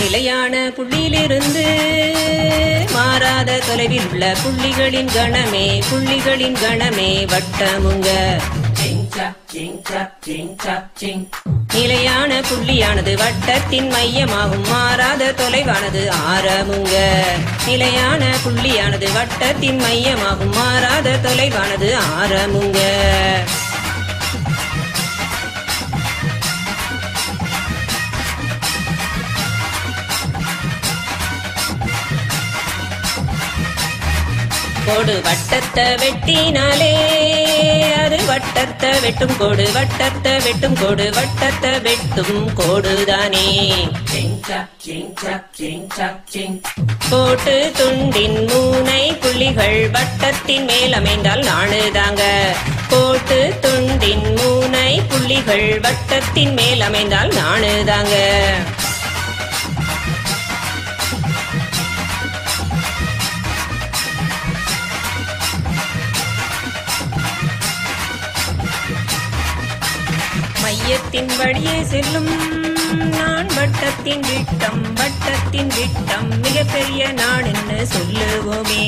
நிலையான புள்ளியிலிருந்து மாறாத தொலைவில் உள்ள புள்ளிகளின் கணமே புள்ளிகளின் கணமே வட்டமுங்க நிலையான புள்ளியானது வட்டத்தின் மையமாகும் மாறாத தொலைவானது ஆரமுங்க நிலையான புள்ளியானது வட்டத்தின் மையமாகும் மாறாத தொலைவானது ஆரமுங்க கோடு வட்டத்தை வெட்டினாலே அது வட்டத்தை வெட்டும் கோடு வட்டத்தை வெட்டும் கோடு வட்டத்தை வெட்டும் கோடுதானே கோட்டு துண்டின் மூனை புள்ளிகள் வட்டத்தின் மேல் அமைந்தால் நாணுதாங்க கோட்டு துண்டின் மூனை புள்ளிகள் வட்டத்தின் மேல் அமைந்தால் நாணுதாங்க மையத்தின் வழியே செல்லும் நான் வட்டத்தின் விட்டம் வட்டத்தின் விட்டம் மிகப்பெரிய நான் என்று சொல்லுவோமே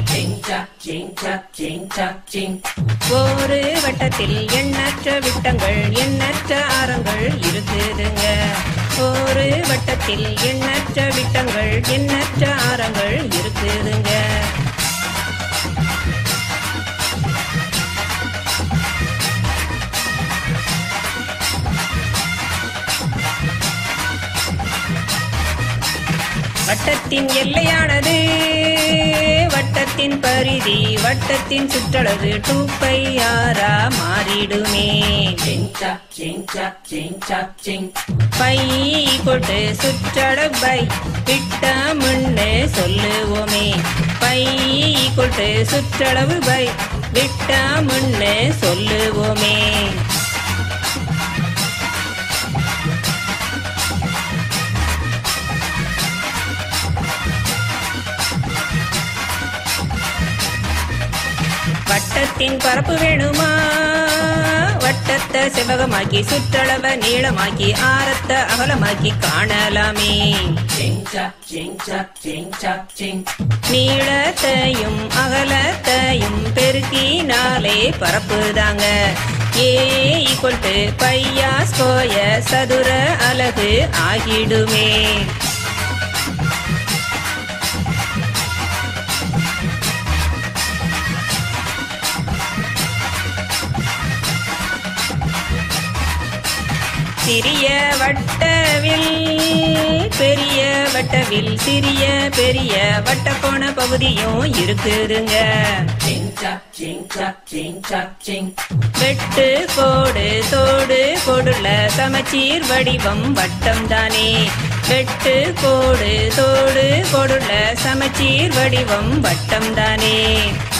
ஒரு வட்டத்தில் எண்ணற்ற விட்டங்கள் எண்ணற்ற ஆரங்கள் இருக்குதுங்க ஒரு வட்டத்தில் எண்ணற்ற விட்டங்கள் எண்ணற்ற ஆரங்கள் இருக்குதுங்க வட்டத்தின் எல்லையானது வட்டத்தின் பரிதி வட்டத்தின் சுற்றளவு டூ பை ஆரா மாறிடுமே பை கொண்டு சுற்றளவு பை விட்டமுன்னு சொல்லுவோமே பை கொண்டு சுற்றளவு பை விட்டமுன்னு சொல்லுவோமே வட்டத்தின் பரப்பு வேணுமா வட்டத்தை செவ்வகமாக்கி சுற்றளவ நீளமாக்கி ஆரத்தை அகலமாக்கி காணலாமே நீளத்தையும் அகலத்தையும் பெருக்கினாலே பரப்புதாங்க ஏ ஈக்குவல் டு பையா ஸ்கோயர் சதுர அலகு ஆகிடுமே சிறிய வட்டவில் பெரிய வட்டவில் சிறிய பெரிய வட்டக்கோண பகுதியும் இருக்குதுங்க வெட்டு கோடு தோடு கோடுள்ள சமச்சீர் வடிவம் வட்டம் தானே வெட்டு கோடு தோடு கோடுள்ள சமச்சீர் வடிவம் வட்டம் தானே